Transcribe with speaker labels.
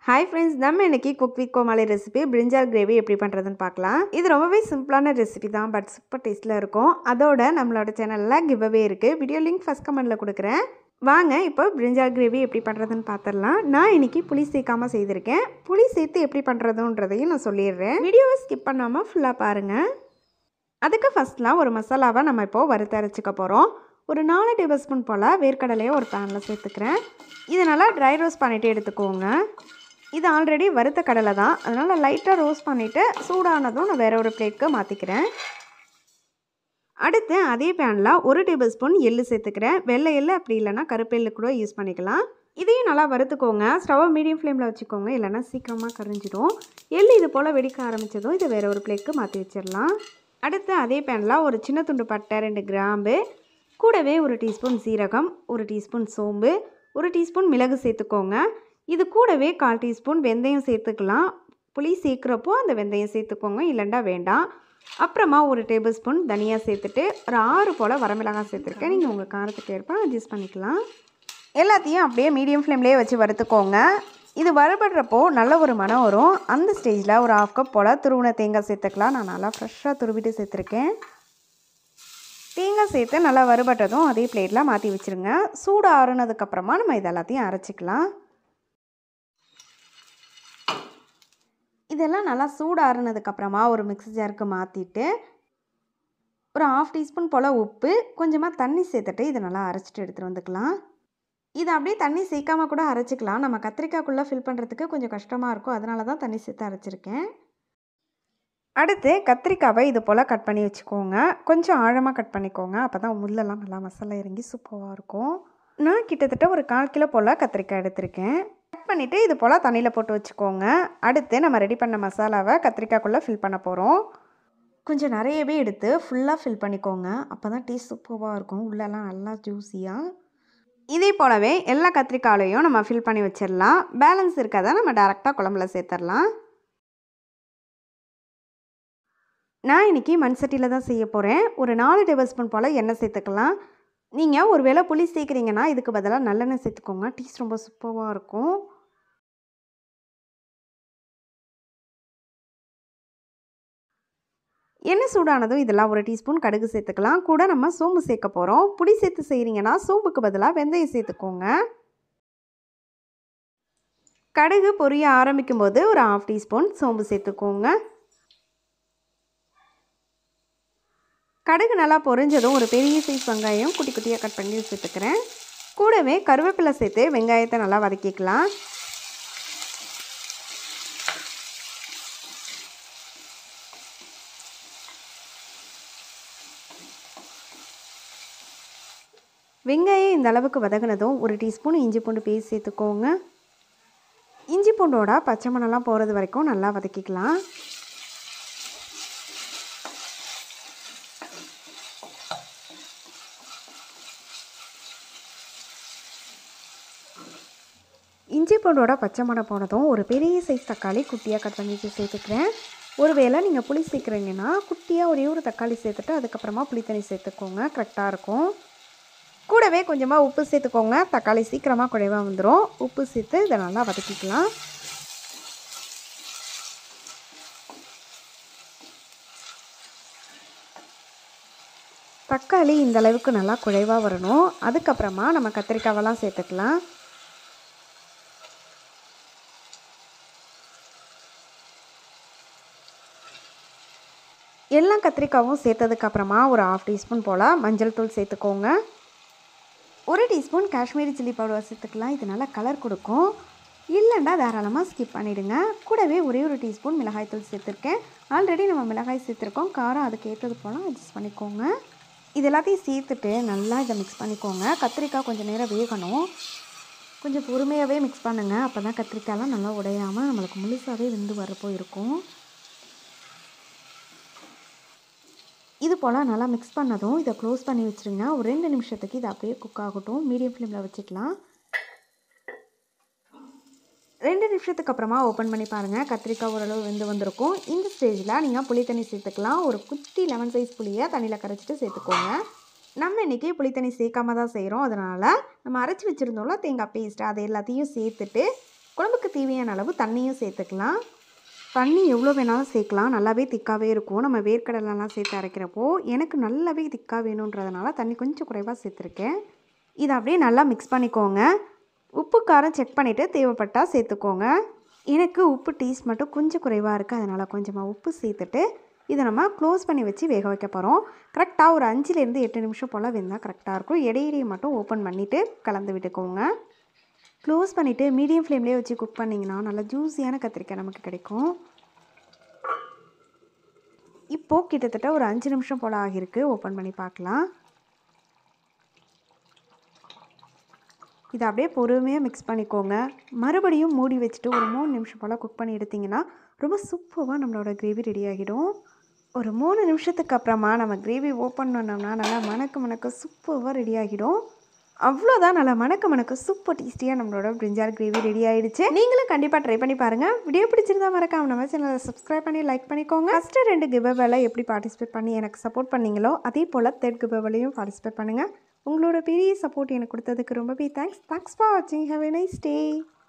Speaker 1: hi friends நம்ம இன்னைக்கு cook with Comali recipe brinjal gravy எப்படி பண்ணுறதுன்னு பார்க்கலாம் இது ரொம்பவே சிம்பிளான ரெசிபி தான் பட் சூப்பர் டேஸ்ட்டில் இருக்கும் அதோட நம்மளோட சேனலில் கிவ்அவே இருக்குது வீடியோ லிங்க் ஃபஸ்ட் கமெண்ட்டில் கொடுக்குறேன் வாங்க இப்போ பிரிஞ்சால் கிரேவி எப்படி பண்ணுறதுன்னு பார்த்துடலாம் நான் இன்னைக்கு புளி சேர்க்காமல் செய்திருக்கேன் புளி சேர்த்து எப்படி பண்ணுறதுன்றதையும் நான் சொல்லிடுறேன் வீடியோவை ஸ்கிப் பண்ணாமல் ஃபுல்லாக பாருங்கள் அதுக்கு ஃபஸ்ட்லாம் ஒரு மசாலாவை நம்ம இப்போது வறுத்து அரைச்சிக்க போகிறோம் ஒரு நாலு டேபிள் ஸ்பூன் போல் வேர்க்கடலையை ஒரு பேனில் சேர்த்துக்கிறேன் இதை நல்லா ட்ரை ரோஸ்ட் பண்ணிவிட்டு எடுத்துக்கோங்க இது ஆல்ரெடி வறுத்த கடலை தான் அதனால் லைட்டாக ரோஸ்ட் பண்ணிவிட்டு சூடானதும் நான் வேறு ஒரு பிளேட்க்கு மாற்றிக்கிறேன் அடுத்து அதே பேனில் ஒரு டேபிள் ஸ்பூன் எள்ளு சேர்த்துக்கிறேன் வெள்ளை எள்ளு அப்படி இல்லைன்னா கருப்பு எள்ளு கூட யூஸ் பண்ணிக்கலாம் இதையும் நல்லா வறுத்துக்கோங்க ஸ்டவ்வை மீடியம் ஃப்ளேமில் வச்சுக்கோங்க இல்லைன்னா சீக்கிரமாக கரிஞ்சிடும் எள்ளு இது போல் வெடிக்க ஆரம்பித்ததும் இதை வேறு ஒரு பிளேட்க்கு மாற்றி வச்சிடலாம் அடுத்து அதே பேனில் ஒரு சின்ன துண்டு பட்டை ரெண்டு கிராம்பு கூடவே ஒரு டீஸ்பூன் சீரகம் ஒரு டீஸ்பூன் சோம்பு ஒரு டீஸ்பூன் மிளகு சேர்த்துக்கோங்க இது கூடவே கால் டீஸ்பூன் வெந்தயம் சேர்த்துக்கலாம் புளி சேர்க்குறப்போ அந்த வெந்தயம் சேர்த்துக்கோங்க இல்லைண்டா வேண்டாம் அப்புறமா ஒரு டேபிள் ஸ்பூன் தனியாக சேர்த்துட்டு ஒரு ஆறு போல் வரமிளகாய் சேர்த்துருக்கேன் நீங்கள் உங்கள் காரத்துக்கு ஏற்ப அட்ஜஸ்ட் பண்ணிக்கலாம் எல்லாத்தையும் அப்படியே மீடியம் ஃப்ளேம்லேயே வச்சு வறுத்துக்கோங்க இது வறுபடுறப்போ நல்ல ஒரு மனம் வரும் அந்த ஸ்டேஜில் ஒரு ஆஃப் கப் போல் துருவின தேங்காய் சேர்த்துக்கலாம் நான் நல்லா ஃப்ரெஷ்ஷாக துருவிட்டு சேர்த்துருக்கேன் தேங்காய் சேர்த்து நல்லா வறுபட்டதும் அதே பிளேட்டில் மாற்றி வச்சுருங்க சூடு ஆறுனதுக்கப்புறமா நம்ம இது எல்லாத்தையும் அரைச்சிக்கலாம் இதெல்லாம் நல்லா சூடு ஆறுனதுக்கப்புறமா ஒரு மிக்ஸி ஜாருக்கு மாற்றிட்டு ஒரு ஆஃப் டீஸ்பூன் போல் உப்பு கொஞ்சமாக தண்ணி சேர்த்துட்டு இதை நல்லா அரைச்சிட்டு எடுத்துகிட்டு வந்துக்கலாம் இதை அப்படியே தண்ணி சேர்க்காம கூட அரைச்சிக்கலாம் நம்ம கத்திரிக்காய்க்குள்ளே ஃபில் பண்ணுறதுக்கு கொஞ்சம் கஷ்டமாக இருக்கும் அதனால தான் தண்ணி சேர்த்து அரைச்சிருக்கேன் அடுத்து கத்திரிக்காவை இது போல் கட் பண்ணி வச்சுக்கோங்க கொஞ்சம் ஆழமாக கட் பண்ணிக்கோங்க அப்போ தான் முள்ளெல்லாம் நல்லா மசாலா இறங்கி சூப்பராக இருக்கும் நான் கிட்டத்தட்ட ஒரு கால் கிலோ போல் கத்திரிக்காய் எடுத்திருக்கேன் கட் பண்ணிவிட்டு இது போல் தண்ணியில் போட்டு வச்சுக்கோங்க அடுத்து நம்ம ரெடி பண்ண மசாலாவை கத்திரிக்காய்க்குள்ளே ஃபில் பண்ண போகிறோம் கொஞ்சம் நிறையவே எடுத்து ஃபுல்லாக ஃபில் பண்ணிக்கோங்க அப்போ தான் டேஸ்ட் சூப்பராக இருக்கும் உள்ளெல்லாம் நல்லா ஜூஸியாக இதே போலவே எல்லா கத்திரிக்காயிலையும் நம்ம ஃபில் பண்ணி வச்சிடலாம் பேலன்ஸ் இருக்காத நம்ம டேரெக்டாக குழம்புல சேர்த்துடலாம் நான் இன்றைக்கி மண் சட்டியில் தான் செய்ய போகிறேன் ஒரு நாலு டேபிள் ஸ்பூன் போல் எண்ணெய் சேர்த்துக்கலாம் நீங்கள் ஒரு வேளை புளி சேர்க்குறீங்கன்னா இதுக்கு பதிலாக நல்லெண்ணெய் சேர்த்துக்கோங்க டேஸ்ட் ரொம்ப சூப்பராக இருக்கும் எண்ணெய் சூடானதும் இதெல்லாம் ஒரு டீஸ்பூன் கடுகு சேர்த்துக்கலாம் கூட நம்ம சோம்பு சேர்க்க போகிறோம் புளி சேர்த்து செய்கிறீங்கன்னா சோம்புக்கு பதிலாக வெந்தயம் சேர்த்துக்கோங்க கடுகு பொரிய ஆரம்பிக்கும் போது ஒரு ஆஃப் டீஸ்பூன் சோம்பு சேர்த்துக்கோங்க கடுகு நல்லா பொரிஞ்சதும் ஒரு பெரிய சைஸ் வெங்காயம் குட்டி குட்டியாக கட் பண்ணி சேர்த்துக்கிறேன் கூடவே கருவேப்பிலை சேர்த்து வெங்காயத்தை நல்லா வதக்கிக்கலாம் வெங்காயம் இந்த அளவுக்கு வதங்கினதும் ஒரு டீஸ்பூன் இஞ்சி பூண்டு பேஸ்ட் சேர்த்துக்கோங்க இஞ்சி பூண்டோட பச்சை மணம்லாம் போகிறது வரைக்கும் நல்லா வதக்கிக்கலாம் இஞ்சி பூண்டோட பச்சை மணம் போனதும் ஒரு பெரிய சைஸ் தக்காளி குட்டியாக கட் பண்ணி சேர்த்துக்கிறேன் ஒருவேளை நீங்கள் புளி சேர்க்குறீங்கன்னா குட்டியாக ஒரே ஒரு தக்காளி சேர்த்துட்டு அதுக்கப்புறமா புளி தண்ணி சேர்த்துக்கோங்க கரெக்டாக இருக்கும் கூடவே கொஞ்சமாக உப்பு சேர்த்துக்கோங்க தக்காளி சீக்கிரமாக குறைவாக வந்துடும் உப்பு சேர்த்து இதை நல்லா வதக்கிக்கலாம் தக்காளி இந்த அளவுக்கு நல்லா குறைவாக வரணும் அதுக்கப்புறமா நம்ம கத்திரிக்காவெல்லாம் சேர்த்துக்கலாம் எல்லா கத்திரிக்காவும் சேர்த்ததுக்கப்புறமா ஒரு ஆஃப் டீஸ்பூன் போல் மஞ்சள் தூள் சேர்த்துக்கோங்க ஒரு டீஸ்பூன் காஷ்மீரி சில்லி பவுடர் சேர்த்துக்கலாம் இது நல்லா கலர் கொடுக்கும் இல்லைண்டா தாராளமாக ஸ்கிப் பண்ணிவிடுங்க கூடவே ஒரே ஒரு டீஸ்பூன் மிளகாய்த்தூள் சேர்த்துருக்கேன் ஆல்ரெடி நம்ம மிளகாய் சேர்த்துருக்கோம் காரம் அதுக்கு ஏற்றது போல் அட்ஜஸ்ட் பண்ணிக்கோங்க இது எல்லாத்தையும் சேர்த்துட்டு நல்லா இதை மிக்ஸ் பண்ணிக்கோங்க கத்திரிக்காய் கொஞ்சம் நேரம் வேகணும் கொஞ்சம் பொறுமையாகவே மிக்ஸ் பண்ணுங்கள் அப்போ தான் கத்திரிக்காயெலாம் நல்லா உடையாமல் நம்மளுக்கு முழுசாகவே வெந்து வரப்போ இருக்கும் இது போல் நல்லா மிக்ஸ் பண்ணதும் இதை க்ளோஸ் பண்ணி வச்சுருங்க ஒரு ரெண்டு நிமிஷத்துக்கு இது அப்படியே குக் ஆகட்டும் மீடியம் ஃப்ளேமில் வச்சுக்கலாம் ரெண்டு நிமிஷத்துக்கு அப்புறமா ஓப்பன் பண்ணி பாருங்கள் கத்திரிக்காய் ஓரளவு வெந்து வந்திருக்கும் இந்த ஸ்டேஜில் நீங்கள் புளி தண்ணி சேர்த்துக்கலாம் ஒரு குட்டி லெமன் சைஸ் புளியை தண்ணியில் கரைச்சிட்டு சேர்த்துக்கோங்க நம்ம இன்றைக்கி புளி தண்ணி சேர்க்காம தான் செய்கிறோம் அதனால் நம்ம அரைச்சி வச்சுருந்தோம்ல தேங்காய் பேஸ்ட்டு அது எல்லாத்தையும் சேர்த்துட்டு குழம்புக்கு தேவையான அளவு தண்ணியும் சேர்த்துக்கலாம் தண்ணி எவ்வளோ வேணாலும் சேர்க்கலாம் நல்லாவே திக்காகவே இருக்கும் நம்ம வேர்க்கடலைலாம் சேர்த்து அரைக்கிறப்போ எனக்கு நல்லாவே திக்காக வேணுன்றதுனால தண்ணி கொஞ்சம் குறைவாக சேர்த்துருக்கேன் இதை அப்படியே நல்லா மிக்ஸ் பண்ணிக்கோங்க உப்பு காரம் செக் பண்ணிவிட்டு தேவைப்பட்டால் சேர்த்துக்கோங்க எனக்கு உப்பு டேஸ்ட் மட்டும் கொஞ்சம் குறைவாக இருக்குது அதனால் கொஞ்சமாக உப்பு சேர்த்துட்டு இதை நம்ம க்ளோஸ் பண்ணி வச்சு வேக வைக்க போகிறோம் கரெக்டாக ஒரு அஞ்சுலேருந்து எட்டு நிமிஷம் போல் வெந்தால் கரெக்டாக இருக்கும் இடையிடையே மட்டும் ஓப்பன் பண்ணிவிட்டு கலந்து விட்டுக்கோங்க க்ளோஸ் பண்ணிவிட்டு மீடியம் ஃப்ளேம்லேயே வச்சு குக் பண்ணிங்கன்னா நல்லா ஜூஸியான கத்திரிக்காய் நமக்கு கிடைக்கும் இப்போது கிட்டத்தட்ட ஒரு அஞ்சு நிமிஷம் போல் ஆகியிருக்கு ஓப்பன் பண்ணி பார்க்கலாம் இதை அப்படியே பொறுமையாக மிக்ஸ் பண்ணிக்கோங்க மறுபடியும் மூடி வச்சுட்டு ஒரு மூணு நிமிஷம் போல் குக் பண்ணி எடுத்திங்கன்னா ரொம்ப சூப்பராக நம்மளோட கிரேவி ரெடி ஆகிடும் ஒரு மூணு நிமிஷத்துக்கு அப்புறமா நம்ம கிரேவி ஓப்பன் பண்ணோம்னா நல்லா மணக்க மணக்க சூப்பராக ரெடி ஆகிடும் அவ்வளோதான் நல்லா மணக்க மணக்க சூப்பர் டேஸ்டியாக நம்மளோட பிரிஞ்சால் கிரேவி ரெடி ஆயிடுச்சு நீங்களும் கண்டிப்பாக ட்ரை பண்ணி பாருங்கள் வீடியோ பிடிச்சிருந்தா மறக்காம நம்ம சேனலை சப்ஸ்கிரைப் பண்ணி லைக் பண்ணிக்கோங்க ஃபஸ்ட்டு ரெண்டு கிவ்அவேல எப்படி பார்ட்டிசிபேட் பண்ணி எனக்கு சப்போர்ட் பண்ணீங்களோ அதே போல் தேர்ட் கிவ்அவேலையும் பார்ட்டிசிபேட் பண்ணுங்கள் உங்களோட பெரிய சப்போர்ட் எனக்கு கொடுத்ததுக்கு ரொம்பவே தேங்க்ஸ் தேங்க்ஸ் ஃபார் வாட்சிங் ஹேவ் எ நைஸ் டே